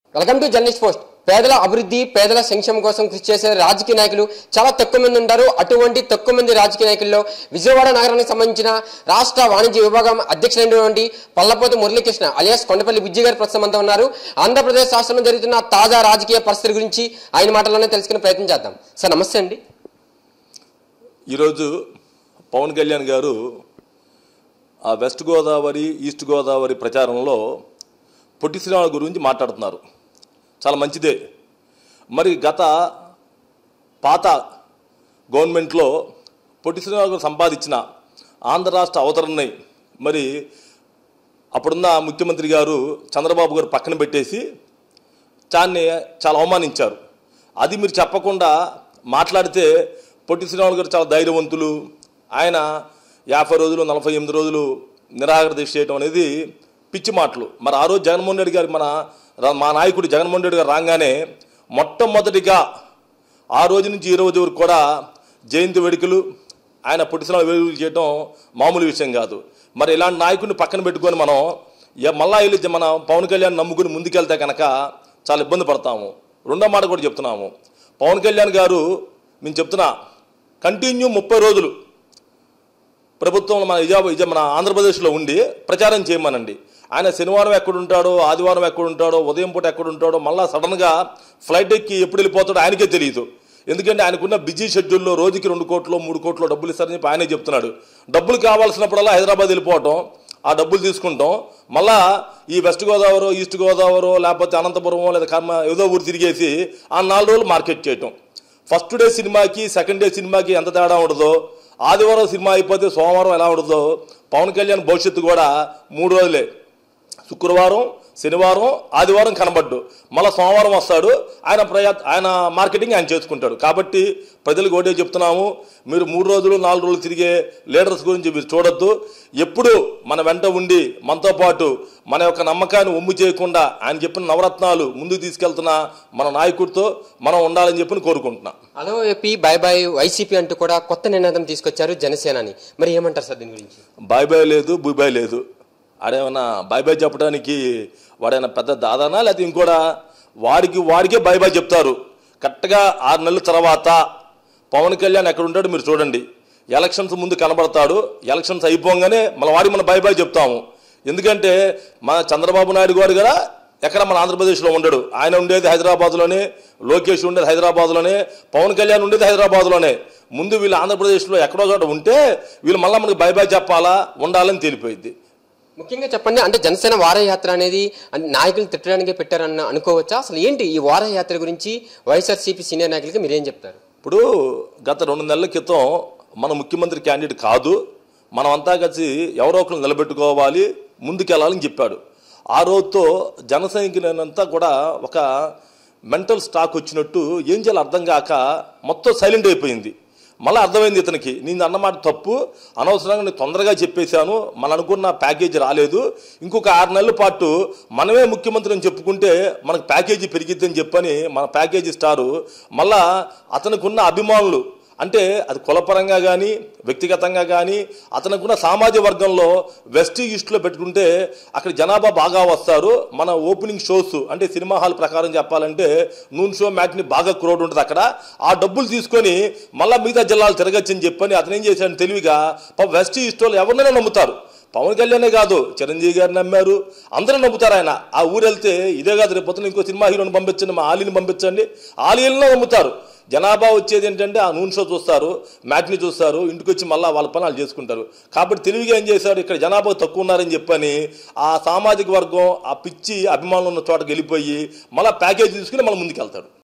welcome to journalist post పేదల అభివృద్ధి పేదల సంక్షేమం కోసం కృషి చేసే రాజకీయ నాయకులు చాలా తక్కువ మంది ఉంటారు అటువంటి తక్కువ మంది రాజకీయ నాయకుల్లో విజయవాడ నగరానికి సంబంధించిన రాష్ట్ర వాణిజ్య విభాగం అధ్యక్షుడైనటువంటి పల్లపోతు మురళీకృష్ణ అలియాస్ కొండపల్లి బుజ్జి గారు ప్రస్తుతం అంతా ఉన్నారు ఆంధ్రప్రదేశ్ రాష్ట్రంలో జరుగుతున్న తాజా రాజకీయ పరిస్థితుల గురించి ఆయన మాటల్లోనే తెలుసుకునే ప్రయత్నం చేద్దాం సార్ నమస్తే అండి ఈరోజు పవన్ కళ్యాణ్ గారు ఆ వెస్ట్ గోదావరి ఈస్ట్ గోదావరి ప్రచారంలో పొట్టి శ్రీరాముల గురించి మాట్లాడుతున్నారు చాలా మంచిదే మరి గత పాత గవర్నమెంట్లో పొట్టి శ్రీరాములు గారు సంపాదించిన ఆంధ్ర రాష్ట్ర అవతరణని మరి అప్పుడున్న ముఖ్యమంత్రి గారు చంద్రబాబు గారు పక్కన పెట్టేసి చాన్ని చాలా అవమానించారు అది మీరు చెప్పకుండా మాట్లాడితే పొట్టి శ్రీరాములు గారు చాలా ధైర్యవంతులు ఆయన యాభై రోజులు నలభై ఎనిమిది రోజులు నిరాహార దీక్ష చేయడం అనేది పిచ్చి మాటలు మరి ఆ రోజు జగన్మోహన్ రెడ్డి గారి మన రా- మా నాయకుడు జగన్మోహన్ రెడ్డి గారు రాగానే మొట్టమొదటిగా ఆ రోజు నుంచి ఈ రోజు వరకు కూడా జయంతి వేడుకలు ఆయన పొట్టిసిన వేడుకలు చేయడం మామూలు విషయం కాదు మరి ఇలాంటి నాయకుడిని పక్కన పెట్టుకొని మనం ఇక మళ్ళా వెళ్ళి మన పవన్ కళ్యాణ్ నమ్ముకుని ముందుకెళ్తే కనుక చాలా ఇబ్బంది పడతాము రెండో మాట కూడా చెప్తున్నాము పవన్ కళ్యాణ్ గారు మేము చెప్తున్నా కంటిన్యూ ముప్పై రోజులు ప్రభుత్వం మన విజయ విజయ మన ఆంధ్రప్రదేశ్లో ఉండి ప్రచారం చేయమనండి ఆయన శనివారం ఎక్కడుంటాడో ఆదివారం ఎక్కడుంటాడో ఉదయం పూట ఎక్కడుంటాడో మళ్ళా సడన్గా ఫ్లైట్ ఎక్కి ఎప్పుడు వెళ్ళిపోతాడో ఆయనకే తెలియదు ఎందుకంటే ఆయనకున్న బిజీ షెడ్యూల్లో రోజుకి రెండు కోట్లు మూడు కోట్లు డబ్బులు ఇస్తారని చెప్పి ఆయనే చెప్తున్నాడు డబ్బులు కావాల్సినప్పుడల్లా హైదరాబాద్ వెళ్ళిపోవటం ఆ డబ్బులు తీసుకుంటాం మళ్ళా ఈ వెస్ట్ గోదావరి ఈస్ట్ గోదావరి లేకపోతే అనంతపురం లేదా కర్మ ఏదో ఊరు తిరిగేసి ఆ నాలుగు రోజులు మార్కెట్ చేయటం ఫస్ట్ డే సినిమాకి సెకండ్ డే సినిమాకి ఎంత తేడా ఉండదో ఆదివారం సినిమా అయిపోతే సోమవారం ఎలా ఉండదో పవన్ కళ్యాణ్ భవిష్యత్తు కూడా మూడు రోజులే శుక్రవారం శనివారం ఆదివారం కనబడ్డు మళ్ళీ సోమవారం వస్తాడు ఆయన ప్రయా ఆయన మార్కెటింగ్ ఆయన చేసుకుంటాడు కాబట్టి ప్రజలకు ఒకటే చెప్తున్నాము మీరు మూడు రోజులు నాలుగు రోజులు తిరిగే లీడర్స్ గురించి మీరు చూడొద్దు ఎప్పుడు మన వెంట ఉండి మనతో పాటు మన యొక్క నమ్మకాన్ని ఒమ్ము చేయకుండా ఆయన చెప్పిన నవరత్నాలు ముందుకు తీసుకెళ్తున్న మన నాయకుడితో మనం ఉండాలని చెప్పి కోరుకుంటున్నా అలో ఏపీ బై బై వైసీపీ అంటూ కూడా కొత్త నిర్ణయం తీసుకొచ్చారు జనసేనని మరి ఏమంటారు సార్ దీని గురించి బాయ్ బాయ్ లేదు బుయ్ బాయ్ లేదు ఆడేమన్నా బాయ్ బాయ్ చెప్పడానికి వాడేమన్నా పెద్ద దాదానా లేకపోతే ఇంకోడా వాడికి వాడికే బాయ్ బాయ్ చెప్తారు కరెక్ట్గా ఆరు నెలల తర్వాత పవన్ కళ్యాణ్ ఎక్కడ ఉంటాడో మీరు చూడండి ఎలక్షన్స్ ముందు కనబడతాడు ఎలక్షన్స్ అయిపోగానే మన వాడికి మనం బాయ్ బాయ్ చెప్తాము ఎందుకంటే మన చంద్రబాబు నాయుడు గారు కూడా ఎక్కడ మన ఆంధ్రప్రదేశ్లో ఉండడు ఆయన ఉండేది హైదరాబాద్లోనే లోకేష్ ఉండేది హైదరాబాద్లోనే పవన్ కళ్యాణ్ ఉండేది హైదరాబాద్లోనే ముందు వీళ్ళు ఆంధ్రప్రదేశ్లో ఎక్కడో చోట ఉంటే వీళ్ళు మళ్ళీ మనకి బై బై చెప్పాలా ఉండాలని తెలిపోయింది ముఖ్యంగా చెప్పండి అంటే జనసేన వారయాత్ర అనేది అంటే నాయకులు తిట్టడానికే పెట్టారన్న అనుకోవచ్చా అసలు ఏంటి ఈ వారయాత్ర గురించి వైఎస్ఆర్సీపీ సీనియర్ నాయకులకి మీరేం చెప్తారు ఇప్పుడు గత రెండు నెలల క్రితం మన ముఖ్యమంత్రి క్యాండిడేట్ కాదు మనమంతా కలిసి ఎవరో ఒకరు నిలబెట్టుకోవాలి ముందుకెళ్ళాలని చెప్పాడు ఆ రోజుతో జన సైనికులంతా కూడా ఒక మెంటల్ స్టాక్ వచ్చినట్టు ఏం చేయాలో అర్థం కాక మొత్తం సైలెంట్ అయిపోయింది మళ్ళీ అర్థమైంది ఇతనికి నేను అన్నమాట తప్పు అనవసరంగా నేను తొందరగా చెప్పేశాను మన అనుకున్న ప్యాకేజీ రాలేదు ఇంకొక ఆరు నెలల పాటు మనమే ముఖ్యమంత్రి అని చెప్పుకుంటే మనకు ప్యాకేజీ పెరిగిద్దని చెప్పని మన ప్యాకేజీ స్టారు మళ్ళా అతనికి ఉన్న అభిమానులు అంటే అది కులపరంగా కానీ వ్యక్తిగతంగా కానీ అతనికున్న సామాజిక వర్గంలో వెస్ట్ ఈస్ట్లో పెట్టుకుంటే అక్కడ జనాభా బాగా వస్తారు మన ఓపెనింగ్ షోస్ అంటే సినిమా హాల్ ప్రకారం చెప్పాలంటే నూన్ షో మ్యాట్ని బాగా క్రౌడ్ ఉంటుంది అక్కడ ఆ డబ్బులు తీసుకొని మళ్ళీ మిగతా జిల్లాలు తిరగచ్చని చెప్పని అతను ఏం చేశాడు తెలివిగా పాపం వెస్ట్ ఈస్ట్ వాళ్ళు ఎవరినైనా నమ్ముతారు పవన్ కళ్యాణే కాదు చిరంజీవి గారు నమ్మారు అందరూ నమ్ముతారు ఆయన ఆ ఊరు వెళ్తే ఇదే కాదు రేపు పొద్దున ఇంకో సినిమా హీరోని పంపించండి మా ఆలీని పంపించండి ఆలీలను నమ్ముతారు జనాభా వచ్చేది ఏంటంటే ఆ నూనె షో చూస్తారు మ్యాట్ని చూస్తారు ఇంటికి వచ్చి మళ్ళీ వాళ్ళ పని వాళ్ళు చేసుకుంటారు కాబట్టి తెలివిగా ఏం చేశాడు ఇక్కడ జనాభా తక్కువ ఉన్నారని చెప్పని ఆ సామాజిక వర్గం ఆ పిచ్చి అభిమానులు ఉన్న చోటకి వెళ్ళిపోయి మళ్ళీ ప్యాకేజ్ తీసుకుని మళ్ళీ ముందుకెళ్తాడు